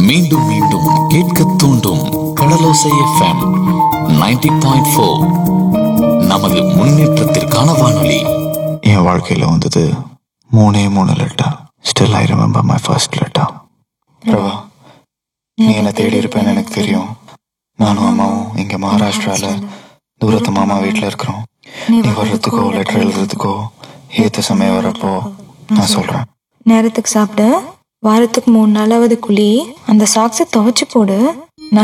மீண்டும் மீண்டும் கேட்க தூண்டும் கடலோசை எஃப்எம் 90.4 பாயிண்ட் ஃபோர் நமது முன்னேற்றத்திற்கான வானொலி என் வாழ்க்கையில் வந்தது மூணே மூணு letter still I remember my first letter Prabha நீ என்னை தேடி இருப்பேன்னு எனக்கு தெரியும் நானும் அம்மாவும் இங்கே மகாராஷ்டிரால தூரத்து மாமா வீட்டில் இருக்கிறோம் நீ வர்றதுக்கோ லெட்டர் எழுதுறதுக்கோ ஏத்த சமயம் வரப்போ நான் சொல்கிறேன் நேரத்துக்கு சாப்பிடு வாரத்துக்கு மூணு நாளாவது குழி அந்த சாக்ஸை துவைச்சு போடு